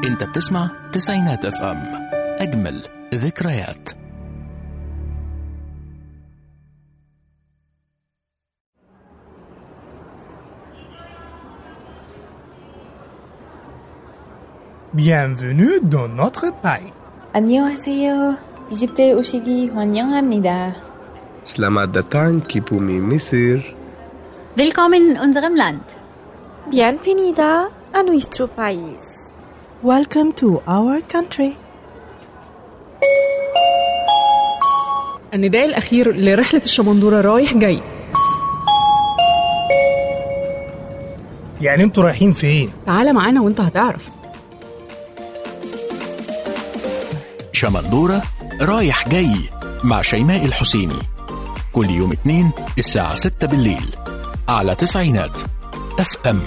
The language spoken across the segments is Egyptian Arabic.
انت بتسمع تسعينات اف ام اجمل ذكريات Bienvenue dans notre pays. 안녕하세요. 이집트에 오시기 환영합니다. Selamat datang ke bumi Mesir. Willkommen in unserem Land. Bienvenida a nuestro país. Welcome to our country. النداء الأخير لرحلة الشمندورة رايح جاي يعني انتوا رايحين فين؟ تعال معانا وانت هتعرف شمندورة رايح جاي مع شيماء الحسيني كل يوم اثنين الساعة 6 بالليل على تسعينات اف ام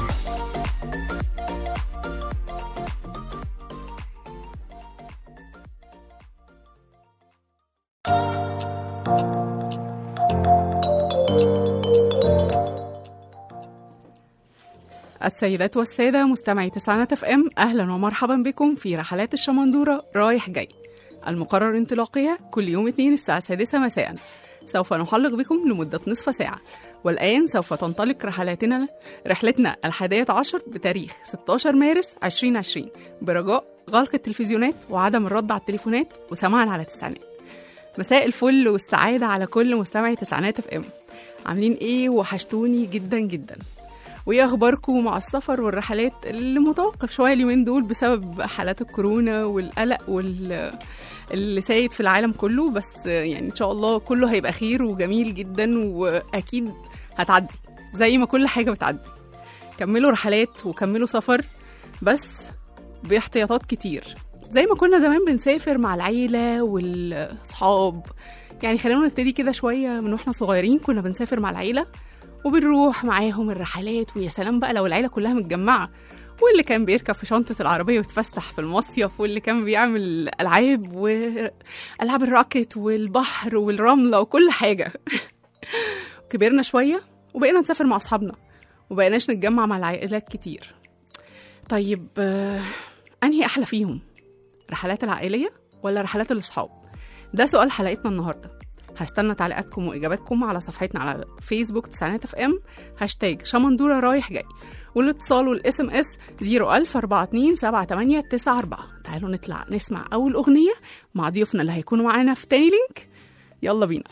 السيدات والسادة مستمعي تسعينات اف ام أهلا ومرحبا بكم في رحلات الشمندورة رايح جاي المقرر انطلاقها كل يوم اثنين الساعة السادسة مساء سوف نحلق بكم لمدة نصف ساعة والآن سوف تنطلق رحلاتنا رحلتنا الحادية عشر بتاريخ 16 مارس 2020 برجاء غلق التلفزيونات وعدم الرد على التليفونات وسماعا على تسعينات مساء الفل والسعادة على كل مستمعي تسعينات اف ام عاملين ايه وحشتوني جدا جدا وايه اخباركم مع السفر والرحلات اللي متوقف شويه اليومين دول بسبب حالات الكورونا والقلق وال اللي سايد في العالم كله بس يعني ان شاء الله كله هيبقى خير وجميل جدا واكيد هتعدي زي ما كل حاجه بتعدي كملوا رحلات وكملوا سفر بس باحتياطات كتير زي ما كنا زمان بنسافر مع العيله والاصحاب يعني خلينا نبتدي كده شويه من واحنا صغيرين كنا بنسافر مع العيله وبنروح معاهم الرحلات ويا سلام بقى لو العيله كلها متجمعه واللي كان بيركب في شنطة العربية ويتفسح في المصيف واللي كان بيعمل ألعاب وألعاب الراكت والبحر والرملة وكل حاجة كبرنا شوية وبقينا نسافر مع أصحابنا وبقيناش نتجمع مع العائلات كتير طيب آه، أنهي أحلى فيهم رحلات العائلية ولا رحلات الأصحاب ده سؤال حلقتنا النهارده هستنى تعليقاتكم واجاباتكم على صفحتنا على فيسبوك تسعينات اف ام هاشتاج شمندوره رايح جاي والاتصال والاس ام اس 01000 42 78 94 تعالوا نطلع نسمع اول اغنيه مع ضيوفنا اللي هيكونوا معانا في تاني لينك يلا بينا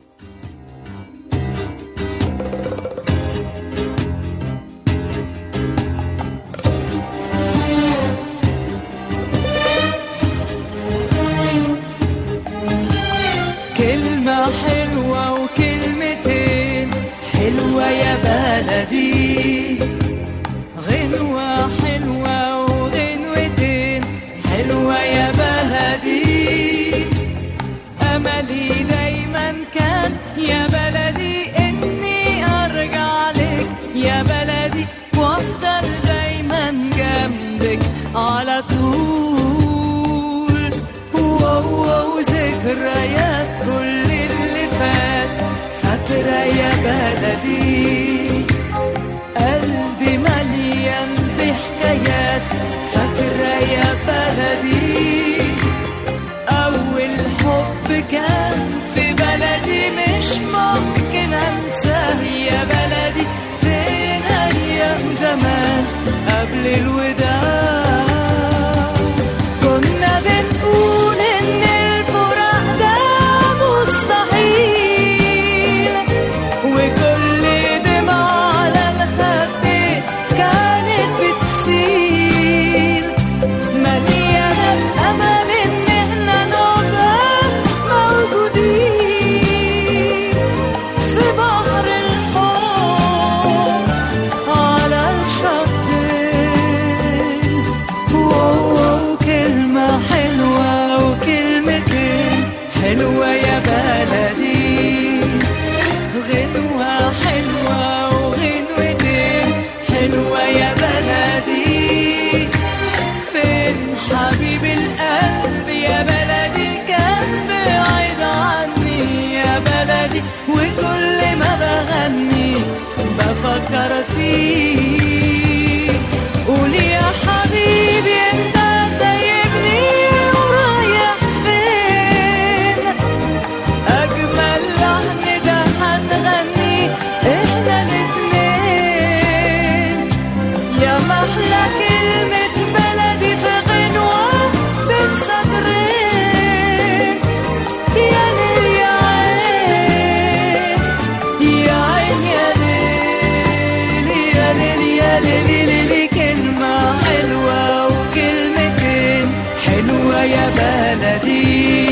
كلمة حلوة وكلمتين حلوة يا بلدي غنوة حلوة وغنوتين حلوة يا بلدي أملي دايما كان يا بلدي إني أرجع لك يا بلدي وأفضل دايما جنبك على طول واو واو ذكريات كل اللي فات فاكرة يا بلدي قلبي مليان بحكايات فاكرة يا بلدي أول حب كان في بلدي مش ممكن أنساه يا بلدي فين أيام زمان قبل الوداع كنا بنقول إن الفراق ده مستحيل وكل دمعة على الخد كانت بتسيل مليانة الأمل إن إحنا نبقى موجودين في بحر الحب على الشط أحلى كلمة بلدي في غنوة بين سطرين يا ليل يا عين يا عين يا ليل يا ليل يا ليل ليل كلمة حلوة وكلمتين حلوة يا بلدي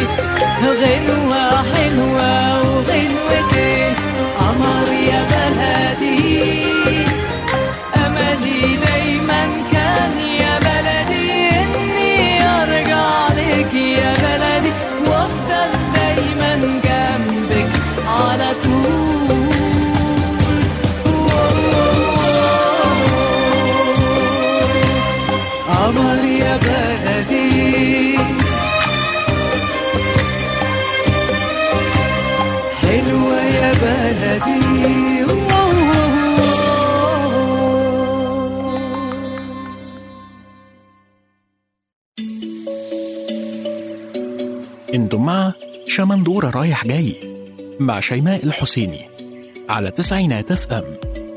غنوة حلوة وغنوتين قمر يا بلدي أملي دايما كان يا بلدي إني أرجع لك يا بلدي وأفضل دايما جنبك على طول قمر يا بلدي حلوة يا بلدي انتم مع شمندورة رايح جاي مع شيماء الحسيني على تسعينات اف ام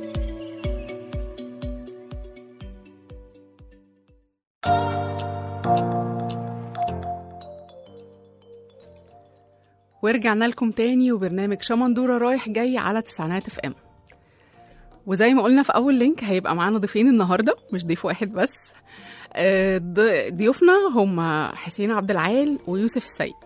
ورجعنا لكم تاني وبرنامج شمندورة رايح جاي على تسعينات اف ام وزي ما قلنا في اول لينك هيبقى معانا ضيفين النهارده مش ضيف واحد بس آه، ض- ضيوفنا هم حسين عبد العال ويوسف السيد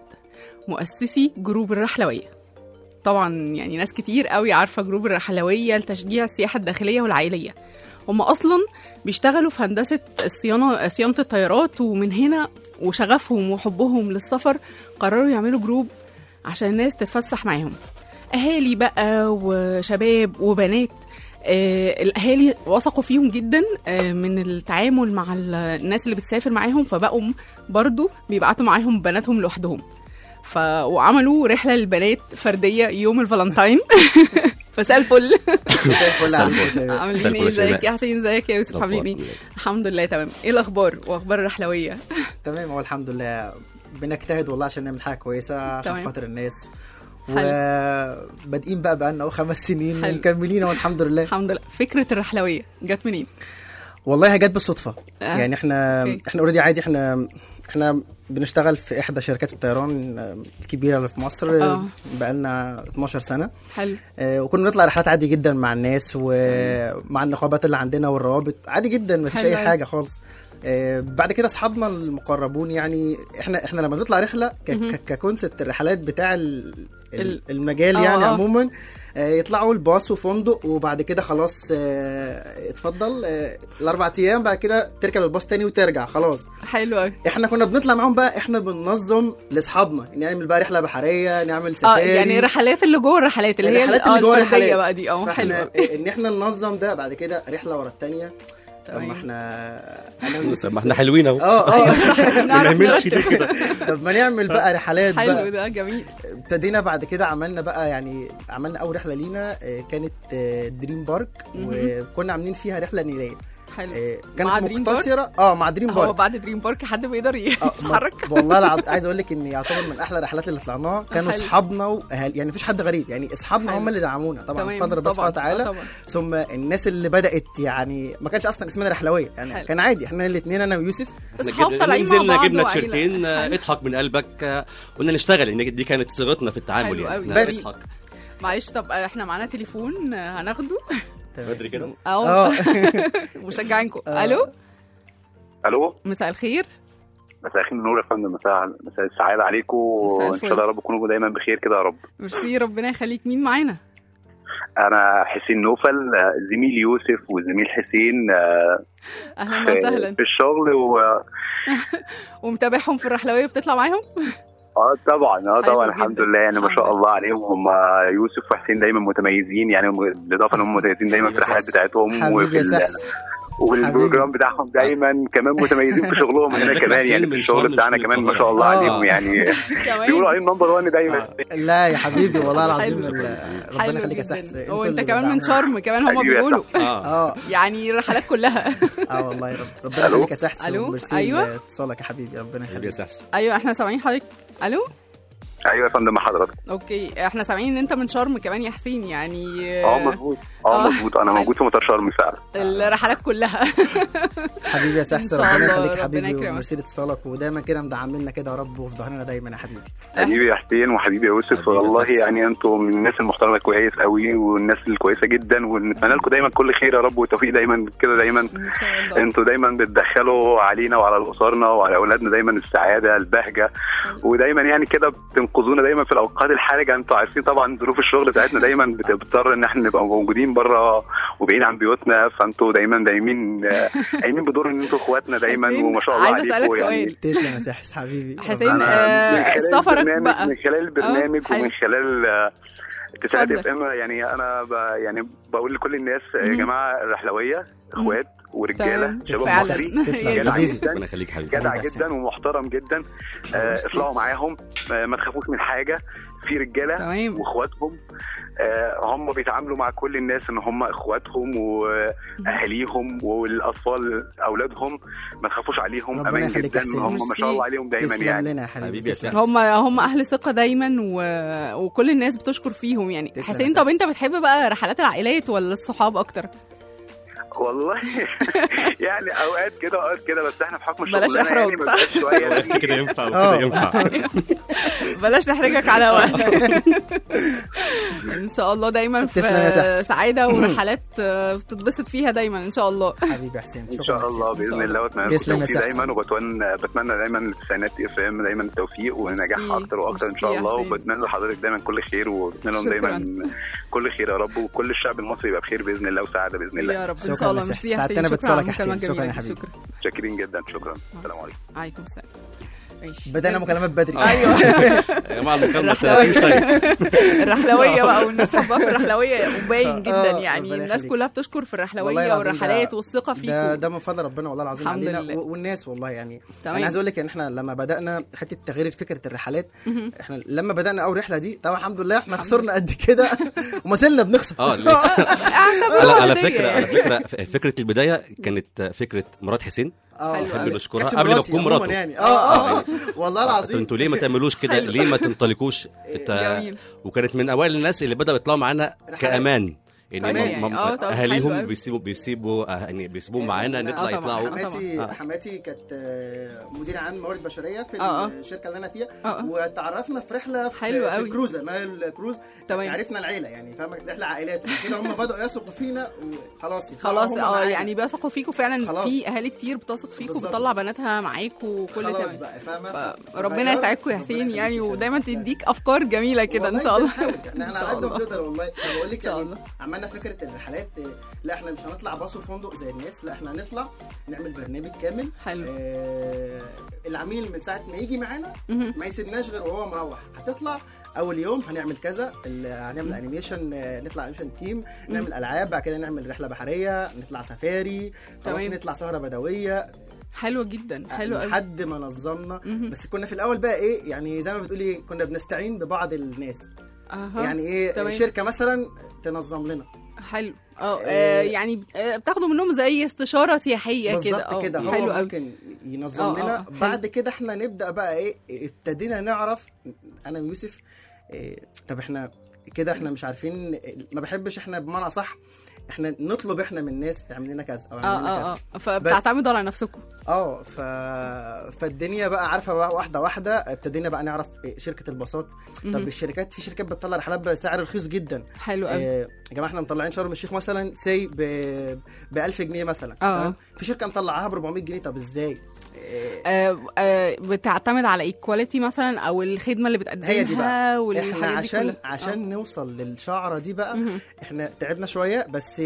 مؤسسي جروب الرحلويه طبعا يعني ناس كتير قوي عارفه جروب الرحلويه لتشجيع السياحه الداخليه والعائليه هم اصلا بيشتغلوا في هندسه الصيانه صيانه الطيارات ومن هنا وشغفهم وحبهم للسفر قرروا يعملوا جروب عشان الناس تتفسح معاهم اهالي بقى وشباب وبنات آه الاهالي وثقوا فيهم جدا آه من التعامل مع ال- الناس اللي بتسافر معاهم فبقوا برضو بيبعتوا معاهم بناتهم لوحدهم ف... وعملوا رحله للبنات فرديه يوم الفالنتاين مساء الفل مساء الفل عليكم يا شباب. عاملين ايه ازيك يا حسين ازيك يا يوسف عاملين ايه الحمد لله تمام ايه الاخبار واخبار الرحلويه تمام هو الحمد لله بنجتهد والله عشان نعمل حاجه كويسه عشان تمام. خاطر الناس حلو. وبادئين بقى بقالنا اهو خمس سنين حلو. ومكملين اهو الحمد لله الحمد لله فكره الرحلويه جت منين والله هي جت بالصدفه آه. يعني احنا أوكي. احنا اوريدي عادي احنا احنا بنشتغل في احدى شركات الطيران آه، الكبيره اللي في مصر آه. بقالنا 12 سنه حلو آه، وكنا بنطلع رحلات عادي جدا مع الناس ومع النقابات اللي عندنا والروابط عادي جدا ما فيش حلو اي أوي. حاجه خالص آه، بعد كده اصحابنا المقربون يعني احنا احنا لما بنطلع رحله ك- مهم. ك- ككونسبت الرحلات بتاع ال- ال- ال- المجال آه، يعني آه. عموما آه، يطلعوا الباص وفندق وبعد كده خلاص آه، اتفضل آه، الاربع ايام بعد كده تركب الباص تاني وترجع خلاص حلو قوي احنا كنا بنطلع معاهم بقى احنا بننظم لاصحابنا نعمل بقى رحله بحريه نعمل اه سفاري يعني رحلات اللي جوه الرحلات اللي هي الرحلات اه اللي جوه الفرديه الرحلات بقى دي اه فاحنا حلو ان احنا ننظم ده بعد كده رحله ورا الثانيه طب ما تمام. احنا طب ما احنا حلوين اهو اه ايوه اه صح ما بنعرف نعملش نرتب. ليه كده طب ما نعمل بقى رحلات حلو بقى ده جميل ابتدينا بعد كده عملنا بقى يعني عملنا اول رحله لينا آه، كانت آه، دريم بارك مهم. وكنا عاملين فيها رحله نيليه حلو آه، مع كانت دريم بارك؟ مقتصره اه مع دريم هو بارك بعد دريم بارك حد بيقدر آه، ما- يتحرك والله العظيم عايز اقول لك ان يعتبر من احلى الرحلات اللي طلعناها كانوا حلو. اصحابنا واهالي يعني مفيش حد غريب يعني اصحابنا حلو. هم اللي دعمونا طبعا تمام، بقدر ربنا طبعاً، سبحانه آه، وتعالى طبعاً. ثم الناس اللي بدات يعني ما كانش اصلا اسمنا رحلويه يعني حلو. كان عادي احنا الاثنين انا ويوسف اصحاب طالعين مع نزلنا بعض جبنا وعيلة. تيشرتين آه، حلو. اضحك من قلبك آه، قلنا نشتغل ان دي كانت صيغتنا في التعامل حلو يعني أوي. إحنا بس. نضحك معلش طب آه، احنا معانا تليفون آه، هناخده بدري كده اه اه مشجعينكم آه. الو الو مساء الخير مساء الخير نور يا فندم مساء مساء السعاده عليكم مساء وان الفل. شاء الله يا رب تكونوا دايما بخير كده يا رب ميرسي ربنا يخليك مين معانا انا حسين نوفل آه، زميل يوسف وزميل حسين آه، اهلا في- وسهلا في الشغل و ومتابعهم في الرحلويه بتطلع معاهم اه طبعا اه حلو طبعا جدا. الحمد لله يعني ما الحمد شاء لله. الله عليهم هم يوسف وحسين دايما متميزين يعني بالاضافه انهم متميزين دايما في حبيبي يا الرحلات ساس. بتاعتهم حبيبي وفي يا ال- سحس والبروجرام بتاعهم دايما كمان متميزين في شغلهم هنا فكرة كمان حسين يعني من في الشغل شرم بتاعنا مش من كمان ما القاهرة. شاء الله آه. عليهم يعني بيقولوا كمان عليهم نمبر 1 دايما لا يا حبيبي والله العظيم حلو. ال- ربنا حلو يخليك يا سحس جدا انتوا وانت اللي كمان من بتدعمونا. شرم كمان هما حبيبي يا بيقولوا اه اه يعني الرحلات كلها اه والله يا رب ربنا ألو؟ يخليك يا سحس ألو؟ وميرسي أيوة. لاتصالك يا حبيبي ربنا حبيبي يا يخليك سحس ايوه احنا سامعين حضرتك الو ايوه يا فندم مع حضرتك اوكي احنا سامعين ان انت من شرم كمان يا حسين يعني اه مظبوط اه آه. مظبوط انا موجود في مطار شرم فعلا الرحلات كلها حبيبي يا إن سحس شاء ربنا الله، يخليك ربنا حبيبي يكرمك. وميرسي لاتصالك ودايما كده مدعمنا كده يا رب وفي ظهرنا دايما يا حبيبي حبيبي يا حسين وحبيبي يا يوسف والله يعني انتوا من الناس المحترمه كويس قوي والناس الكويسه جدا ونتمنى لكم دايما كل خير يا رب والتوفيق دايما كده دايما ان شاء الله انتوا دايما بتدخلوا علينا وعلى اسرنا وعلى اولادنا دايما السعاده البهجه ودايما يعني كده بتنقذونا دايما في الاوقات الحرجه انتوا عارفين طبعا ظروف الشغل بتاعتنا دايما بتضطر ان احنا نبقى موجودين بره وبعيد عن بيوتنا فانتوا دايما دايمين آه، قايمين بدور ان انتوا اخواتنا دايما حسين، وما شاء الله عايزة أسألك عليكم يعني سؤال. تسلم يا سحس حبيبي حسين أنا آه، من خلال سفرك البرنامج- بقى من خلال البرنامج حلو. ومن خلال آه، تسعة اتفضل. اف ام يعني انا ب يعني بقول لكل الناس يا مهم. جماعه الرحلويه اخوات ورجاله تمام. شباب فعلا. مصري تسلم جدع حبيبي. جدا ربنا يخليك حبيبي جدع حبيبي جدا ومحترم جدا آه ميرسي. اطلعوا معاهم آه ما تخافوش من حاجه في رجاله تمام واخواتهم آه هم بيتعاملوا مع كل الناس ان هم اخواتهم واهاليهم والاطفال اولادهم ما تخافوش عليهم ربنا امان يخليك يا جدا حسين. هم ما شاء الله عليهم دايما تسلم يعني لنا يا حبيبي حبيبي يا تسلم. سحس. هم هم اهل ثقه دايما و... وكل الناس بتشكر فيهم يعني تسلم حسين يا طب سحس. انت بتحب بقى رحلات العائلات ولا الصحاب اكتر والله يعني اوقات كده اوقات كده بس احنا بحكم بلاش شغلنا إحراج، يعني صح؟ بنبقاش شويه قلت كده ينفع آه. وكده ينفع بلاش نحرجك على وقت ان شاء الله دايما في تسلم يا سحس. سعاده ورحلات آه، بتتبسط فيها دايما ان شاء الله حبيبي يا حسين ان شكرا شاء يا الله حسين. باذن الله واتمنى لكم تسلم يا التوفيق سحس. دايما وبتمنى بتمنى دايما للتسعينات اف ام دايما التوفيق ونجاح ميرسي. اكتر واكتر ان شاء ميرسي يا الله حسين. وبتمنى لحضرتك دايما كل خير وبتمنى لهم شكراً. دايما كل خير يا رب وكل الشعب المصري يبقى بخير باذن الله وسعاده باذن الله يا رب ان شكراً شاء الله يا سحس. ميرسي يا حسين ساعدتنا شكرا على باتصالك يا المكالمه حسين. شكراً يا الجميله دي. حبيبي. شكرا شاكرين جدا شكرا السلام عليكم عليكم السلام ماشي بدأنا مكالمات بدري ايوه يا جماعه المكالمه 30 ثانيه الرحلويه بقى والناس حبها في الرحلويه وباين جدا آه، يعني ربنا الناس يخليك. كلها بتشكر في والله الرحلويه العظيم والرحلات ده- والثقه ده فيكم ده من فضل ربنا والله العظيم الحمد علينا لله. و- والناس والله يعني تمام. انا عايز اقول لك ان احنا لما بدانا حته تغيير فكره الرحلات مهم. احنا لما بدانا اول رحله دي طبعا الحمد لله احنا خسرنا قد كده وما زلنا بنخسر اه ليه؟ اعتبروها على على هدية فكره على يعني. فكره ف- فكره البدايه كانت فكره مرات حسين اه حلو نحب أوي. نشكرها كانتش قبل ما مراتي تكون عموماً مراته يعني اه اه, آه. والله انتوا العظيم انتوا ليه ما تعملوش كده ليه ما تنطلقوش انت جميل وكانت من اوائل الناس اللي بداوا يطلعوا معانا رحلات. كامان يعني طبيعي ما- يعني. ما- آه، طب حلو اهاليهم أوي. بيسيبوا بيسيبوا آه، يعني بيسيبوهم معانا آه، نطلع طبعاً. يطلعوا حماتي آه. حماتي كانت آه، مديره عام موارد بشريه في آه، آه. الشركه اللي انا فيها آه، آه. وتعرفنا في رحله في, حلو في أوي. كروزه نايل كروز تمام. عرفنا العيله يعني فاهم رحله عائلات وبعد كده هم بداوا يثقوا فينا وخلاص يطلعوا خلاص هم اه معانا. يعني بيثقوا فيكم فعلا خلاص. في اهالي كتير بتثق فيكم بالظبط. وبتطلع بناتها معاكم وكل خلاص تمام بقى فاهمه ف- ربنا يسعدكم يا حسين يعني ودايما تديك افكار جميله كده ان شاء الله احنا ان على شاء قد ما الله بنقدر والله انا بقول لك شاء يعني الله. عملنا فكره الرحلات آه، لا احنا مش هنطلع باص وفندق زي الناس لا احنا هنطلع نعمل برنامج كامل حلو آه العميل من ساعه ما يجي معانا مهم. ما يسيبناش غير وهو مروح هتطلع اول يوم هنعمل كذا ال- هنعمل انيميشن آه، نطلع انيميشن تيم نعمل العاب بعد كده نعمل رحله بحريه نطلع سفاري خلاص تمام. نطلع سهره بدويه حلو جدا حلو قوي لحد ما نظمنا مهم. بس كنا في الاول بقى ايه يعني زي ما بتقولي كنا بنستعين ببعض الناس اها يعني ايه تمام. شركه مثلا تنظم لنا حلو اه آه، يعني آه، بتاخدوا منهم زي استشاره سياحيه كده بالظبط اه كده حلو هو قوي ممكن ينظم آه، آه، لنا آه، حلو. بعد كده احنا نبدا بقى ايه ابتدينا نعرف انا ويوسف إيه طب احنا كده احنا مش عارفين ما بحبش احنا بمعنى صح احنا نطلب احنا من الناس اعمل لنا كذا او اه اعمل لنا اه كذا اه فبتعتمدوا على نفسكم اه ف... فالدنيا بقى عارفه بقى واحده واحده ابتدينا بقى نعرف إيه شركه الباصات مهم. طب الشركات في شركات بتطلع رحلات بسعر رخيص جدا حلو قوي آه، يا جماعه احنا مطلعين شرم الشيخ مثلا سي ب ب 1000 جنيه مثلا آه. تمام؟ في شركه مطلعاها ب 400 جنيه طب ازاي؟ آه، آه آه بتعتمد على ايكواليتي مثلا او الخدمه اللي بتقدمها هي دي بقى والحاجات احنا دي عشان كلها. عشان نوصل للشعره دي بقى مهم. احنا تعبنا شويه بس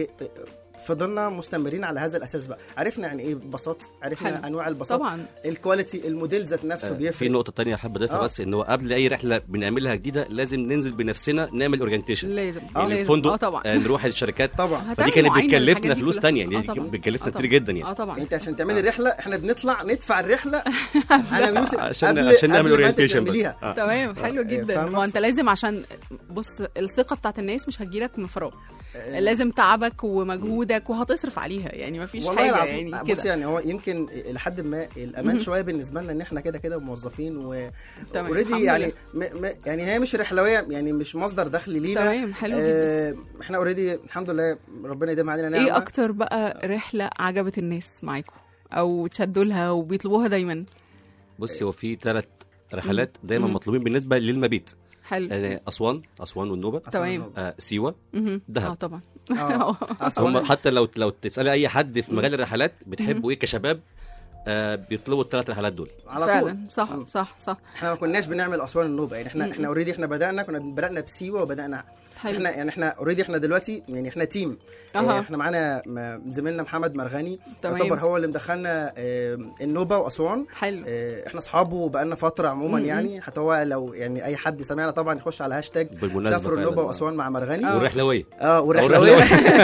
فضلنا مستمرين على هذا الاساس بقى عرفنا يعني ايه باصات عرفنا حلو. انواع الباصات طبعا الكواليتي الموديل ذات نفسه آه، بيفرق في نقطة تانية حابب أضيفها آه. بس إن هو قبل أي رحلة بنعملها جديدة لازم ننزل بنفسنا نعمل أورجنتيشن لازم يعني لازم. الفندق اه طبعا آه، نروح الشركات طبعا فدي هتعمل كانت معاينة للحاجات بتكلفنا دي فلوس كلها. تانية آه يعني طبعا. بتكلفنا آه كتير طبعا. جدا يعني اه طبعا انت عشان تعملي الرحله احنا بنطلع ندفع الرحله انا ويوسف عشان- قبل عشان نعمل قبل ما انت orientation بس. تعمليها. تمام حلو آه، جدا فاهمة؟ ما انت لازم عشان بص الثقه بتاعت الناس مش هتجيلك من فراغ آه، لازم تعبك ومجهودك وهتصرف عليها يعني مفيش والله حاجه العظيم يعني بص كده يعني هو يمكن لحد ما الامان مهم. شويه بالنسبه لنا ان احنا كده كده موظفين و تمام، اوريدي الحمد يعني م... م... يعني هي مش رحلويه يعني مش مصدر دخل لينا تمام حلو جدا آه احنا اوريدي الحمد لله ربنا يديم علينا نعمه ايه اكتر بقى رحله عجبت الناس معاكم او تشدوا لها وبيطلبوها دايما بصي هو في ثلاث رحلات دايما مم. مطلوبين بالنسبه للمبيت حلو يعني اسوان اسوان والنوبه تمام آه سيوه مهم. اه دهب طبعا اه هم حتى لو لو تسالي اي حد في مجال الرحلات بتحبوا ايه كشباب آه بيطلبوا الثلاث رحلات دول على طول فعلا صح مم. صح صح احنا ما كناش بنعمل اسوان النوبه يعني احنا مم. احنا اوريدي احنا بدانا كنا بدانا بسيوه وبدانا بس حلو. احنا يعني احنا اوريدي احنا دلوقتي يعني احنا تيم أها. اه احنا معانا م- زميلنا محمد مرغني تمام. يعتبر هو اللي مدخلنا اه النوبه واسوان حلو اه احنا اصحابه بقالنا فتره عموما مم. يعني حتى هو لو يعني اي حد سمعنا طبعا يخش على هاشتاج بالمناسبة سافروا فعلاً. النوبه واسوان مع مرغني آه. والرحلويه اه أو والرحلويه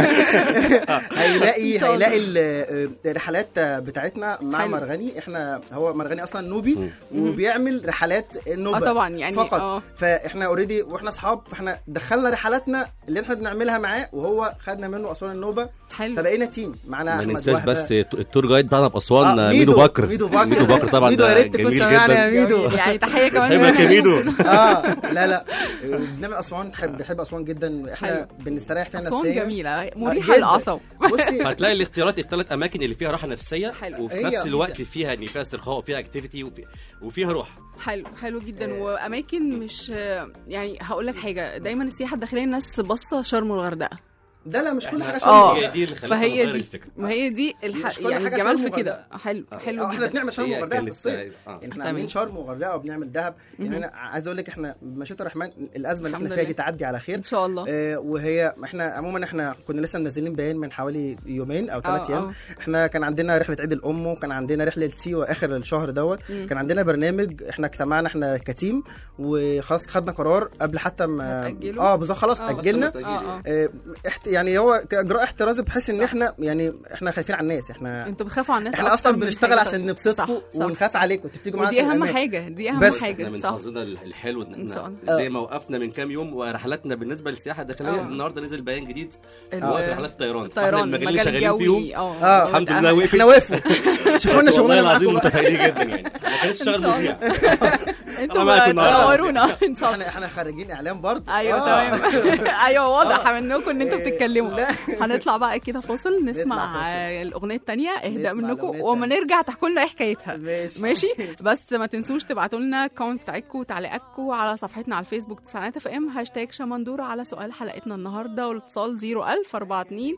إن هيلاقي شاء الله. هيلاقي ال- آه، الرحلات بتاعتنا مع حلو. مرغني احنا هو مرغني اصلا نوبي مم. وبيعمل رحلات النوبه اه طبعا يعني فقط اه فاحنا اوريدي واحنا اصحاب فاحنا دخلنا رحلاتنا اللي احنا بنعملها معاه وهو خدنا منه اسوان النوبه حلو فبقينا تيم معانا ما احمد ننساش وهبه بس التور جايد بتاعنا باسوان آه، آه ميدو بكر ميدو بكر ميدو بكر طبعا ميدو ده يا ريت تكون جميل سمعنا يا جدا ميدو جميل. يعني تحيه كمان بحبك يا ميدو اه لا لا آه، بنعمل اسوان بحب بحب اسوان جدا احنا حلو. بنستريح فيها اسوان نفسيا جميله جداً. مريحه للاعصاب بصي هتلاقي الاختيارات الثلاث اماكن اللي فيها راحه نفسيه حلو. وفي هي- نفس الوقت فيها ان فيها استرخاء وفيها اكتيفيتي وفي وفيها روح حلو حلو جدا واماكن مش يعني هقول لك حاجه دايما السياحه الداخليه الناس باصه شرم والغردقه ده لا مش كل حاجه اه شرم هي دي اللي خلتنا فهي نغير دي الفكره ما هي دي الح... مش كل يعني حاجة الجمال شرم في كده وغردقة. حلو حلو آه، احنا جدا بنعمل شرم هي وغردقه في كانت- الصيف آه. يعني احنا تمام. عاملين شرم وغردقه وبنعمل دهب يعني مهم. انا عايز اقول لك احنا بمشيئه الرحمن الازمه اللي الحمد احنا فيها لله. دي تعدي على خير ان شاء الله آه وهي احنا عموما احنا كنا لسه منزلين بيان من حوالي يومين او ثلاث آه، ايام آه. احنا كان عندنا رحله عيد الام وكان عندنا رحله سيوه اخر الشهر دوت مم. كان عندنا برنامج احنا اجتمعنا احنا كتيم وخلاص خدنا قرار قبل حتى ما هتأجلوا؟ اه بالظبط خلاص آه. اجلنا اه اه آه، احت... يعني هو كاجراء احترازي بحيث ان صح. احنا يعني احنا خايفين على الناس احنا انتوا بتخافوا على الناس احنا أكتر اصلا من بنشتغل حاجة عشان تانية. نبسطكم صح، صح. ونخاف عليكم انتوا بتيجوا معانا ودي عشان اهم الأمان. حاجه دي اهم بس. حاجه احنا من صح حظنا الحلو ان إن شاء احنا الله. زي ما وقفنا من كام يوم ورحلاتنا بالنسبه للسياحه الداخليه آه. النهارده نزل بيان جديد ال- وقت رحلات الطيران الطيران احنا المجال اللي مجال شغالين جوي فيهم اه اه الحمد لله وقفت احنا وقفوا شوفوا لنا بس والله شغلنا العظيم معاكم بقى. متفائلين جدا يعني ما كانتش تشتغل إن شاء مذيع انتوا أنا معاكم النهاردة. تنورونا ان شاء الله احنا احنا خارجين اعلام برضه ايوه آه. تمام ايوه واضح منكم ان انتوا إيه، بتتكلموا لا. هنطلع بقى كده فاصل نسمع نطلع فاصل. آه، الاغنيه الثانيه اهداء نسمع منكم الأغنية وما التانية. نرجع تحكوا لنا ايه حكايتها ماشي ماشي بس ما تنسوش تبعتوا لنا كونت بتاعتكم وتعليقاتكم على صفحتنا على الفيسبوك تسعينات اف ام هاشتاج شمندوره على سؤال حلقتنا النهارده والاتصال 01000 42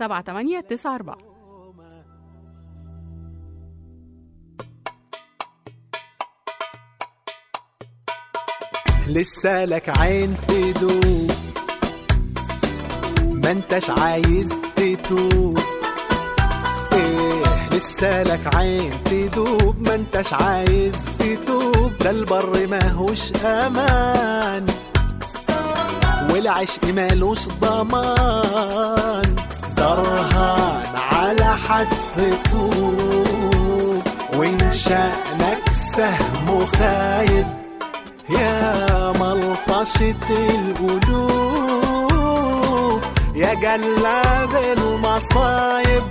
78 94 لسه لك عين تدوب ما انتش عايز تتوب ايه لسه لك عين تدوب ما انتش عايز تتوب ده البر ماهوش امان والعشق مالوش ضمان درهان على حتف طوب وان شأنك سهم خايب يا ملطشة القلوب يا جلاب المصايب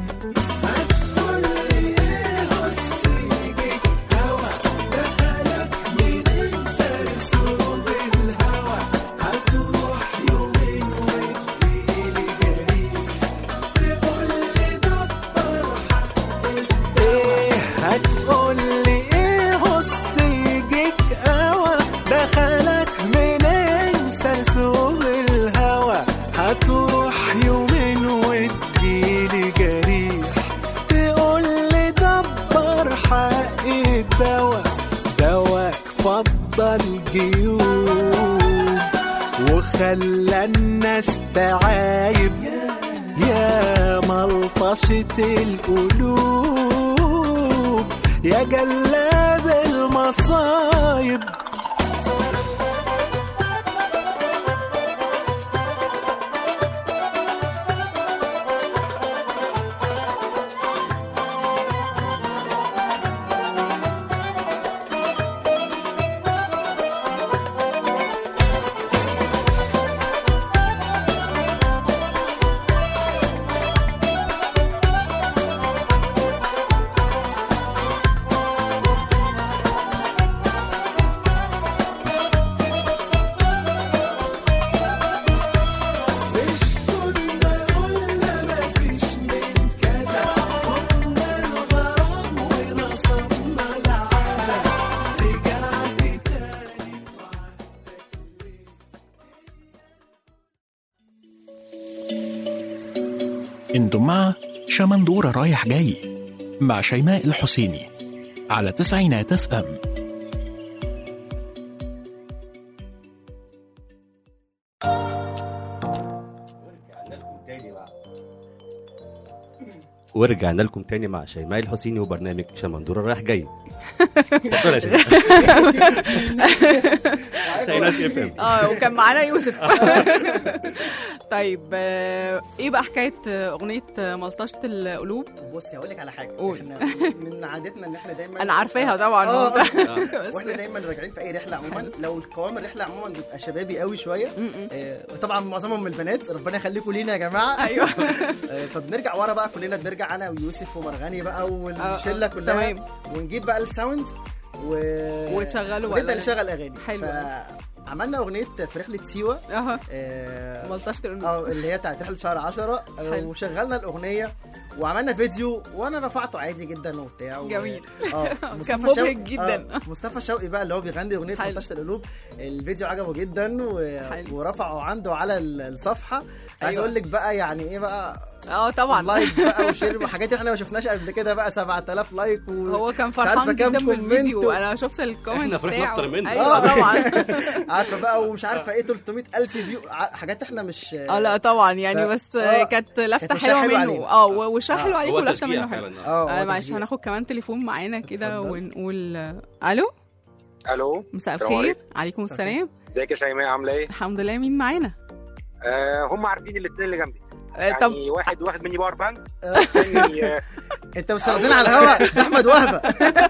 ايه هتقولي ايه هص يجيك قوى دخلك منين سرسوب الهوى هتروح يومين وتجيلي جريح تقولي دبر حق الدواء دواك فضل جيوب وخلى الناس تعايب يا ملطشة القلوب يا جلاب المصايب انتم مع شمندورة رايح جاي مع شيماء الحسيني على تسعينات اف ام ورجعنا لكم تاني مع شيماء الحسيني وبرنامج شمندورة رايح جاي اتفضل يا شيماء تسعينات اف ام اه وكان معانا يوسف طيب آه، ايه بقى حكايه آه، اغنيه آه، ملطشه القلوب بصي هقول لك على حاجه قول. احنا من عادتنا ان احنا دايما انا عارفاها طبعا اه بس- واحنا دايما راجعين في اي رحله عموما لو القوام الرحله عموما بيبقى شبابي قوي شويه آه، طبعا معظمهم من البنات ربنا يخليكم لينا يا جماعه ايوه فبنرجع ورا بقى كلنا بنرجع انا ويوسف ومرغني بقى والشله آه، كلها تمام. ونجيب بقى الساوند و... وتشغلوا بقى ونبدا الأغاني. نشغل اغاني حلو عملنا اغنيه في رحله سيوه اها آه، ملطشه القلوب اه اللي هي بتاعت رحله شهر 10 آه، حلو. وشغلنا الاغنيه وعملنا فيديو وانا رفعته عادي جدا وبتاع و... جميل. اه كان مصطفى مبهج شوقي- جدا. آه مصطفى شوقي بقى اللي هو بيغني اغنيه حلو. ملطشه القلوب الفيديو عجبه جدا و... حلو. ورفعه عنده على ال- الصفحه عايز أيوة. اقول لك بقى يعني ايه بقى اه طبعا لايك بقى وشير وحاجات احنا ما شفناش قبل كده بقى 7000 لايك و... هو كان مش عارفة فرحان كام جدا بالفيديو كومنت. انا شفت الكومنت احنا فرحنا بتاعه. أكتر منه. ايوه آه. طبعا عارفه بقى ومش عارفه ايه 300 الف فيو ع- حاجات احنا مش اه لا طبعا يعني ف- بس آه، كانت لفته كانت وشها حلوه حلو منه علينا. اه و- وشها حلو آه. عليك هو ولفته تشجيع منه حلو فعلا اه آه هو معلش تشجيع. هناخد كمان تليفون معانا كده اتفضل. ونقول آه، الو الو مساء السلام الخير عليكم. عليكم مساء السلام ازيك يا شيماء عامله ايه؟ الحمد لله مين معانا آه هم عارفين الاثنين اللي جنبي آه، يعني طب واحد واخد مني باور بانك آه. الثاني آه، انت مش شغالين على الهوا ده احمد وهبه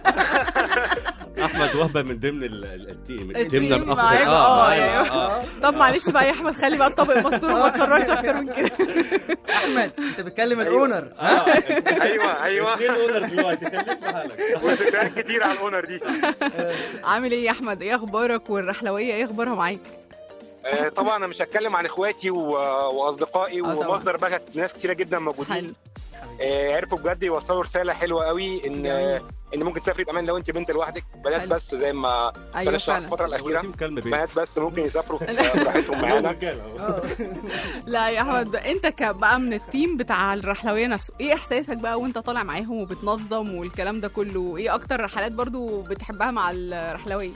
احمد وهبه من ضمن ال- ال- التيم التيم تيمنا الاخر معانا، آه، معانا، أيوه. اه طب معلش بقى يا احمد خلي بقى الطبق مستور وما تشردش اكتر من كده احمد انت بتكلم أيوة. الاونر اه ايوه ايوه اثنين اونر دلوقتي خليك في حالك وذكريات كتير على الاونر دي عامل ايه يا احمد ايه اخبارك والرحلويه ايه اخبارها معاك آه طبعا انا مش هتكلم عن اخواتي و- واصدقائي آه، طبعا. ومصدر بقى ناس كتيره جدا حلو موجودين آه عرفوا بجد يوصلوا رساله حلوه قوي ان جميل. ان ممكن تسافري بامان لو انت بنت لوحدك بنات حلو. بس زي ما ايوه بلاش في فعلا الفتره الاخيره في مكالمه بين بنات بس ممكن يسافروا في- براحتهم معانا لا يا احمد انت كبقى من التيم بتاع الرحلويه نفسه ايه احساسك بقى وانت طالع معاهم وبتنظم والكلام ده كله ايه اكتر رحلات برضو بتحبها مع الرحلويه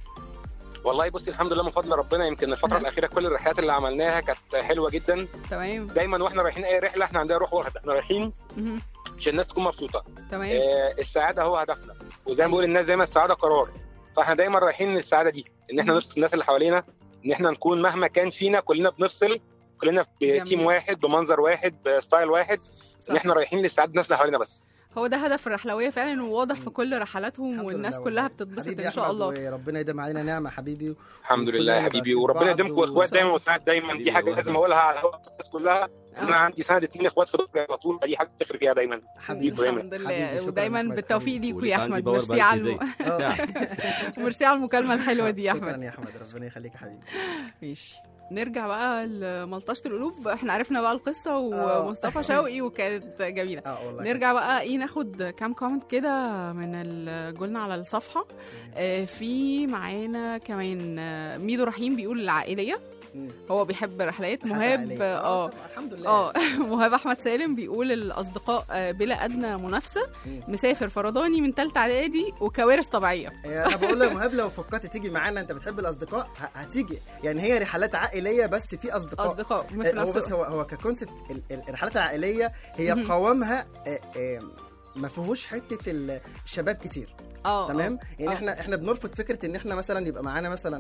والله بصي الحمد لله من فضل ربنا يمكن الفتره أها. الاخيره كل الرحلات اللي عملناها كانت حلوه جدا تمام دايما واحنا رايحين اي رحله احنا عندنا روح واحده احنا رايحين مهم. عشان الناس تكون مبسوطه تمام آه السعاده هو هدفنا وزي ما بقول الناس دايما السعاده قرار فاحنا دايما رايحين للسعاده دي ان احنا مم. نفصل الناس اللي حوالينا ان احنا نكون مهما كان فينا كلنا بنفصل كلنا بتيم جميل. واحد بمنظر واحد بستايل واحد ان صح. احنا رايحين لسعاده الناس اللي حوالينا بس هو ده هدف الرحلويه فعلا وواضح في كل رحلاتهم الحمد والناس لله كلها والله. بتتبسط حبيبي ان شاء أحمد، الله وربنا يديم علينا نعمه حبيبي الحمد وكلنا لله يا نبقى حبيبي في وربنا بعض يديمكم و- اخوات دايما وساعات دايما حبيبي دي حاجه والله. لازم اقولها على الهواء الناس كلها انا عندي سنه اتنين اخوات في دوري على طول دي حاجه تفخر فيها دايما حبيبي دايما. الحمد حبيبي، لله شكراً ودايما أحمد، بالتوفيق حبيبي. ليكوا يا ولك احمد عندي باور ميرسي بانك على الم... إيدي. آه. بتاع. ميرسي على المكالمه الحلوه دي يا شكرا احمد يا احمد ربنا يخليك يا حبيبي ماشي نرجع بقى لملطشه القلوب احنا عرفنا بقى القصه آه. ومصطفى شوقي وكانت جميله اه والله نرجع بقى ايه ناخد كام كومنت كده من ال- قلنا على الصفحه آه في معانا كمان آه، ميدو رحيم بيقول العائليه مم. هو بيحب رحلات حاجة مهاب عائلية. اه طبعاً، الحمد لله اه مهاب احمد سالم بيقول الاصدقاء آه، بلا ادنى منافسه مم. مسافر فرداني من ثالثه اعدادي وكوارث طبيعيه إيه، انا بقول له يا مهاب لو فكرت تيجي معانا انت بتحب الاصدقاء ه- هتيجي يعني هي رحلات عائليه بس في اصدقاء اصدقاء مش آه، هو نفس بس هو هو ككونسبت ال- ال- الرحلات العائليه هي مهم. قوامها آه، آه، ما فيهوش حته ال- الشباب كتير اه تمام يعني آه. احنا احنا بنرفض فكره ان احنا مثلا يبقى معانا مثلا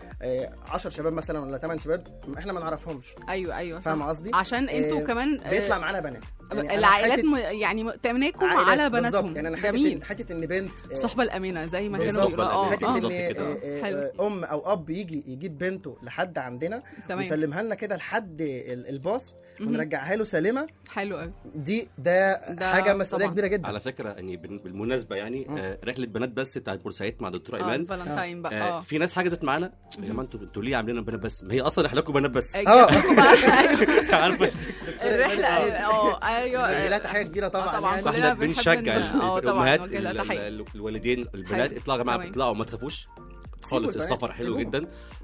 10 شباب مثلا ولا 8 شباب احنا ما نعرفهمش ايوه ايوه فاهم صح. قصدي عشان انتوا آه، كمان آه، بيطلع معانا بنات يعني أنا العائلات حتة م... يعني تأمينكم عائلات على بالظبط. بناتهم يعني انا حته جميل إن- حته ان بنت آه، الصحبه الامنه زي ما كانوا بالظبط. بيقولوا اه حته اه ان بالظبط كده. آه، آه، حلو. آه، ام او اب يجي يجيب بنته لحد عندنا تمام ويسلمها لنا كده لحد ال- الباص مهم. ونرجعها له سالمه حلو قوي دي ده, ده حاجه مسؤوليه طبعاً. كبيره جدا على فكره يعني بال- بالمناسبه يعني مم. آه، رحله بنات بس بتاعت بورسعيد مع دكتور اه ايمان الفالنتاين بقى آه، اه في ناس حجزت معانا يا جماعه انتوا انتوا ليه عاملين بنات بس ما هي اصلا رحلتكم بنات بس اه عارفه الرحله اه ايوه دي لها تحيه كبيره طبعا, طبعا يعني. كلنا فاحنا بنحب بنشجع إن- اه طبعا الامهات نوجه لها ال- تحيه ال- الوالدين البنات حلو. اطلعوا يا جماعه تمام. اطلعوا ما تخافوش سيبوا خالص البنات، السفر حلو سيبوهم. جدا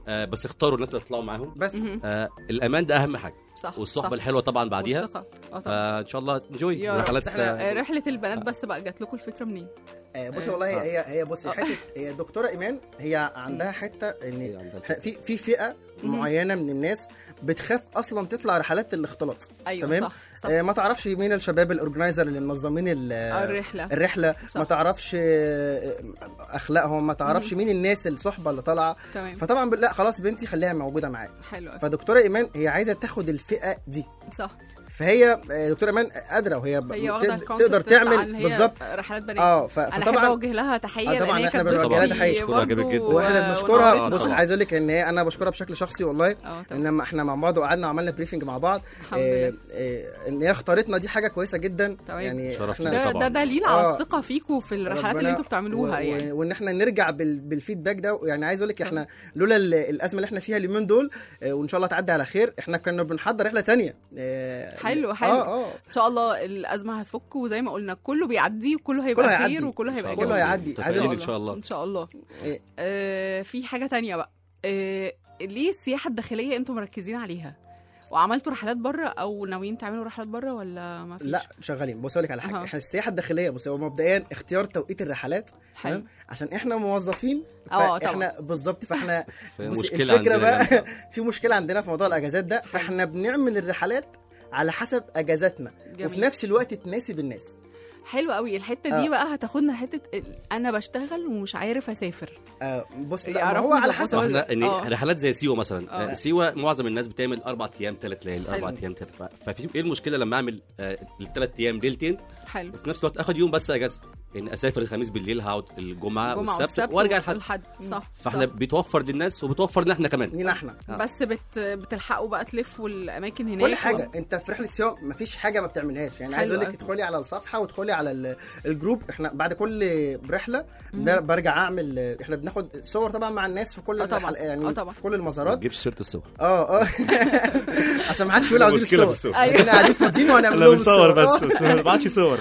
آه بس اختاروا الناس اللي تطلعوا معاهم بس آه الامان ده اهم حاجه صح والصحبه صح. الحلوه طبعا بعديها والثقة. اه طبعا فان شاء الله انجوي يا رب. رحلات آه، رحله البنات بس بقى جات لكم الفكره منين آه، بصي آه. والله آه. هي هي بصي آه. حته هي دكتوره ايمان هي عندها حته ان عندها ح- في في فئه مم. معينه من الناس بتخاف اصلا تطلع رحلات الاختلاط ايوه تمام صح صح آه، ما تعرفش مين الشباب الاورجنايزر اللي منظمين ال- آه، الرحله الرحله صح. ما تعرفش آه، اخلاقهم ما تعرفش مين الناس الصحبه اللي طالعه تمام فطبعا لا خلاص بنتي خليها موجوده معاك حلو أوي. فدكتوره ايمان هي عايزه تاخد الفئه دي صح فهي آه، دكتوره ايمان قادره وهي ب- هي واخده تقد- الكونسبت تقدر بتاع تعمل إن هي بالظبط رحلات بنات اه ف- انا احب فطبعا اوجه لها تحيه آه، طبعاً لان هي إحنا كانت بنوجه لها ضيفتي تحية. بشكرها جامد برضو جدا. و- واحنا بنشكرها ونورتنا. بص طبعاً. عايز اقول لك ان هي انا بشكرها بشكل شخصي والله اه طبعا ان لما احنا مع بعض وقعدنا وعملنا بريفنج مع بعض الحمد آه، لله آه، ان هي اختارتنا دي حاجه كويسه جدا تمام. يعني شرف احنا لينا ده طبعاً. ده دليل على آه. الثقه فيكم في الرحلات اللي ربنا- انتوا بتعملوها و- يعني و- وان احنا نرجع بال- بالفيدباك ده يعني عايز اقول لك احنا لولا ال- الازمه اللي احنا فيها اليومين دول آه، وان شاء الله تعدي على خير احنا كنا بنحضر رحله تانية آه، حلو حلو اه اه ان شاء الله الازمه هتفك وزي ما قلنا كله بيعدي وكله هيبقى كله خير هيعدي. وكله هيبقى كله جميل. هيعدي. عايز متفائلين ان شاء الله ان شاء الله إيه. آه في حاجه تانية بقى آه ليه السياحه الداخليه انتم مركزين عليها وعملتوا رحلات بره او ناويين تعملوا رحلات بره ولا ما فيش لا شغالين بص اقول لك على حاجه أها. احنا السياحه الداخليه بص هو مبدئيا اختيار توقيت الرحلات حلو تمام عشان احنا موظفين اه فاحنا بالظبط فاحنا في بصي مشكله الفكره عندنا بقى جامدة. في مشكله عندنا في موضوع الاجازات ده فاحنا بنعمل الرحلات على حسب اجازاتنا جميل. وفي نفس الوقت تناسب الناس حلو قوي الحته دي آه. بقى هتاخدنا حته ال- انا بشتغل ومش عارف اسافر آه بص اللي لا ما يعرفوا هو على يظبطوا حسب احنا ان آه. رحلات زي سيوه مثلا آه. آه. سيوه معظم الناس بتعمل اربع ايام ثلاث ليالي حلو. اربع ايام ثلاث ففي ايه المشكله لما اعمل آه الثلاث ايام ليلتين حلو وفي نفس الوقت اخد يوم بس اجازه يعني اسافر الخميس بالليل هقعد الجمعه الجمعة والسبت وارجع لحد الحد صح فاحنا صح. بيتوفر للناس وبتوفر لنا احنا كمان لينا احنا آه. بس بت بتلحقوا بقى تلفوا الاماكن هناك كل حاجه انت في رحله سيوه مفيش حاجه ما بتعملهاش يعني عايز حلو اقول لك أوي. ادخلي على الصفحه وادخلي على ال- الجروب احنا بعد كل رحله ده برجع اعمل احنا بناخد صور طبعا مع الناس في كل آه طبعاً. الرحل- يعني آه طبعاً. في كل ما المزارات تجيبش سيره الصور اه اه عشان ما حدش يقول عاوزين مشكلة في الصور الصور. أيوة. احنا قاعدين فاضيين وهنعمل لهم الصور آه. ما بعتش صور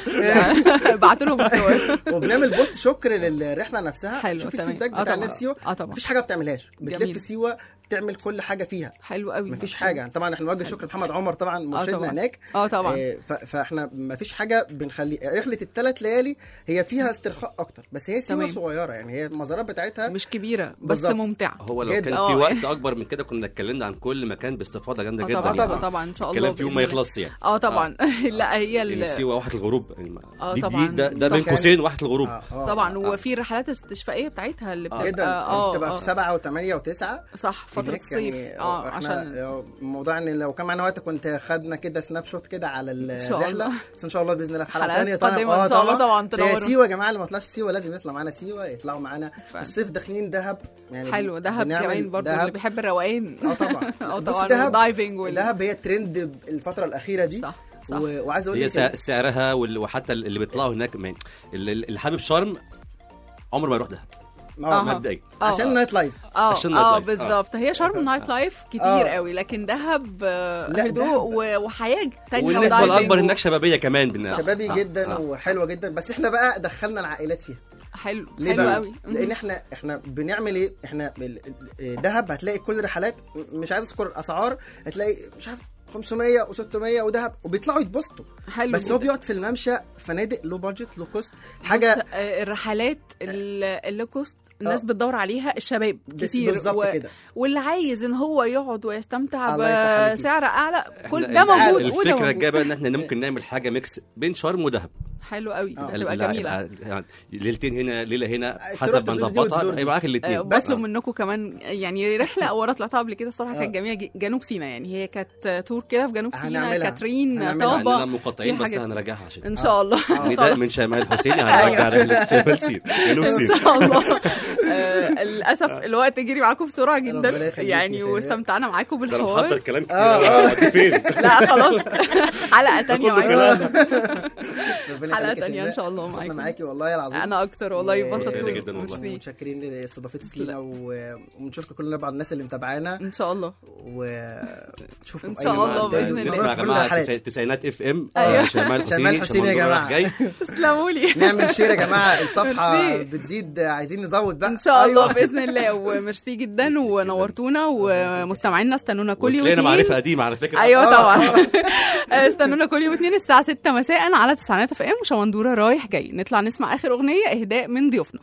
بعتوا لهم الصور وبنعمل بوست شكر للرحله نفسها حلو شوفي تمام الفيدباك آه بتاع طبعاً. الناس سيوه اه طبعا مفيش حاجه ما بتعملهاش جميل. بتلف سيوه تعمل كل حاجه فيها حلو قوي مفيش حاجه يعني طبعا احنا نوجه شكر محمد عمر طبعا مرشدنا طبعاً. هناك اه طبعا آه، ف- فاحنا مفيش حاجه بنخلي رحله الثلاث ليالي هي فيها استرخاء اكتر بس هي سيوه تمام. صغيره يعني هي المزارات بتاعتها مش كبيره بس بالظبط. ممتعه هو لو جدا. كان آه. في وقت اكبر من كده كنا اتكلمنا عن كل مكان باستفاضه جامده اه جدا طبعا يعني. طبعاً. طبعا ان شاء الله الكلام فيهم ما بإذن الله. يخلصش يعني اه طبعا لا هي لان ال- سيوه واحه الغروب يعني آه دي, طبعاً. دي ده, ده بين طبعاً. قوسين واحه الغروب آه، آه. طبعا آه. وفي الرحلات الاستشفائيه بتاعتها اللي بتبقى جدا اه بتبقى آه. في سبعة وثمانية وتسعة صح فتره هناك الصيف يعني اه احنا عشان موضوع ان لو كان معانا وقت كنت خدنا كده سناب شوت كده على شاء الرحله الله. بس ان شاء الله باذن الله في حلقه حلقات ثانيه طبعا قادمة إن شاء الله طبعاً بس هي تنوروا. سيوه يا جماعه اللي ما طلعش سيوه لازم يطلع معانا سيوه يطلعوا معانا في فعلا. الصيف داخلين دهب يعني حلو دهب بنعمل كمان برضه اللي دهب بيحب الروقان اه طبعا اه بص طبعا دهب دايفنج وال... دهب هي ترند الفتره الاخيره دي صح صح و- وعايز اقول هي لك سع- إن- سعرها وال- وحتى اللي بيطلعوا هناك من اللي اللي حابب شرم عمره ما يروح دهب آه، أها. مبدئيا آه. عشان نايت لايف اه عشان اه نايت لايف. آه. بالظبط هي شرم نايت لايف كتير آه. قوي لكن دهب آه، لا، هدوء دهب. و- وحياه تانية والنسبه ودايفنج الاكبر و- هناك شبابيه كمان بالنسبة. شبابي آه، جدا آه. وحلوه جدا بس احنا بقى دخلنا العائلات فيها حلو ليه حلو بقى؟ قوي لان احنا احنا بنعمل ايه؟ احنا ال- ال- دهب هتلاقي كل الرحلات م- مش عايز اذكر الاسعار هتلاقي مش عارف 500 و600 ودهب وبيطلعوا يتبسطوا حلو بس هو جداً. بيقعد في الممشى فنادق لو بادجت لو كوست بص، حاجه آه، الرحلات ال- اللو كوست الناس آه. بتدور عليها الشباب بس كتير بالظبط و- كده واللي عايز ان هو يقعد ويستمتع الله يفتح عليكي. بسعر اعلى كل إحنا ده موجود وده الفكره موجود الجايه بقى ان احنا ممكن نعمل حاجه ميكس بين شرم ودهب حلو قوي آه. هتبقى لا، جميله يبقى يعني ليلتين هنا ليله هنا تروح حسب ما تزور دي نظبطها وتزور دي. يبقى معاك آه، الاثنين بطلب منكم كمان يعني رحله اول طلعتها قبل كده الصراحه آه. كانت جميله ج- جنوب سيناء يعني هي كانت تور كده في جنوب سيناء هنعملها. كاترين هنعملها. طابه عندنا مقاطعين في بس حاجات. هنراجعها عشان ان شاء الله يعني ده من شمال حسيني هنرجع رحله شمال سين جنوب ان سين شاء الله آه، للاسف الوقت جري معاكم بسرعه ربنا جدا يخليك يا يعني شباب. واستمتعنا معاكم ده انا محضر بالحوار كلام كتير آه، آه. أوي. فين لا خلاص حلقه تانية كله معاكم ربنا حلقة يخليك يا تانية إن شيماء. شاء الله انبسطنا معاكم. معاكي والله العظيم انا اكتر والله و- اتبسطت سعيدة جدا والله. وميرسي. متشكرين لاستضافتك لينا و- ونشوفكم كلنا بعض الناس اللي متابعانا ان شاء الله ونشوفكم إن أي شاء مرة الله قدام. بإذن الله. نسمع يا في كل جماعه الرحلات. تسع- تسعينات اف ام أيوة. شمال شمال حسيني حسيني يا شمال جماعة. رايح جاي تسلموا لي نعمل شير يا جماعه الصفحه ميرسي. بتزيد عايزين نزود بقى ان شاء الله أيوة. باذن باذن الله وميرسي جدا ونورتونا ومستمعينا استنونا كل يوم وتلاقينا اتنين. معرفه قديمه على فكره ايوه طبعا استنونا كل يوم اثنين الساعه 6 مساء على تسعينات اف ام وشمندوره رايح جاي نطلع نسمع اخر اغنيه اهداء من ضيوفنا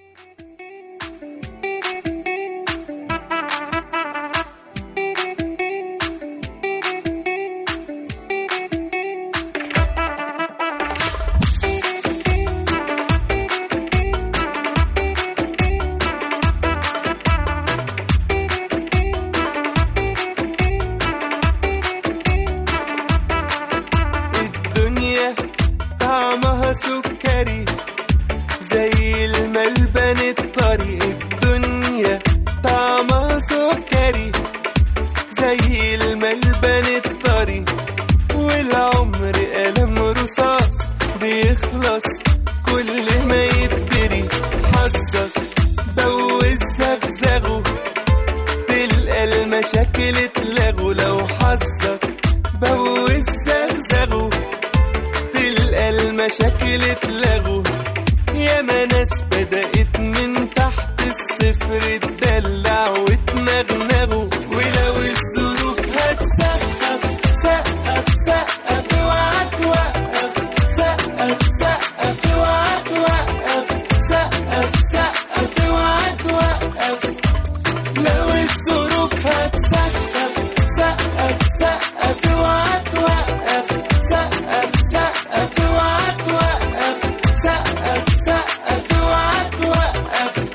الدنيا طعمها سكري زي الملبن الطري الدنيا طعمها سكري زي الملبن الطري والعمر قلم رصاص بيخلص كل ما يتدري حظك بوز زغزغه تلقى المشاكل اتلغوا لو حظك بوز زغزغه تلقى المشاكل اتلغوا ياما ناس بدأت من تحت الصفر تدلع وتنغنغوا ولو الظروف هتسقف سقف سقف اوعى توقف سقف سقف اوعى توقف سقف سقف اوعى توقف لو الظروف هتسقف سقف سقف اوعى توقف سقف سقف اوعى توقف سقف سقف اوعى توقف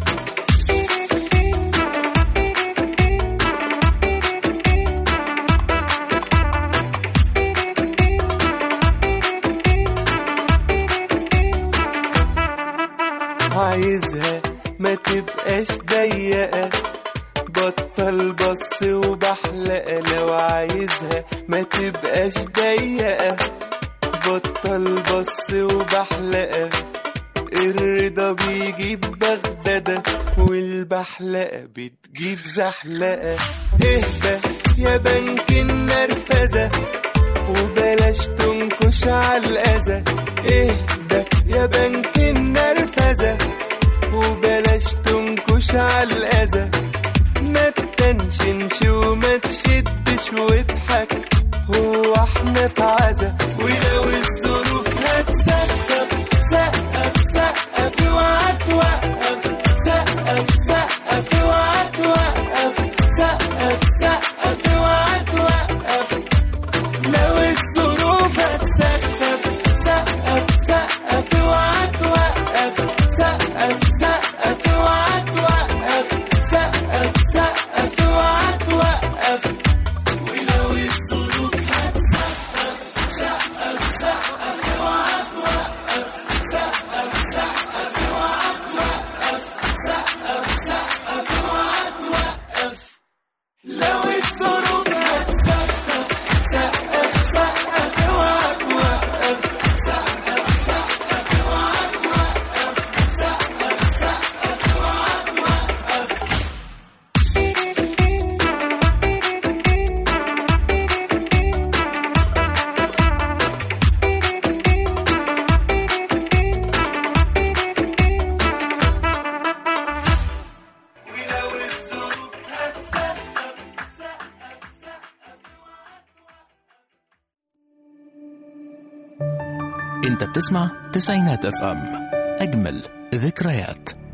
عايزها ما تبقاش ضيقة بطل بص وبحلقة لو عايزها ما تبقاش ضيقة بطل بص وبحلقة الرضا بيجيب بغدادة والبحلقة بتجيب زحلقة اهدى يا بنك النرفزة وبلاش تنكش على الأذى اهدى يا بنك النرفزة وبلاش تنكش على الأذى ما تتنشنش وما تشدش واضحك هو احنا في عزا ولو الظروف هتسقف سقف سقف اوعى توقف سقف سقف اوعى توقف سقف سقف اوعى توقف لو الظروف هتسقف سقف سقف اوعى توقف سقف سقف اوعى توقف سقف سقف اوعى توقف ولو الظروف هتسقف سقف سقف اوعى توقف سقف سقف اوعى توقف سقف سقف اوعى توقف لو الظروف هتسقف سقف سقف اوعى توقف سقف سقف اوعى توقف سقف سقف اوعى توقف انت بتسمع تسعينات اف ام اجمل ذكريات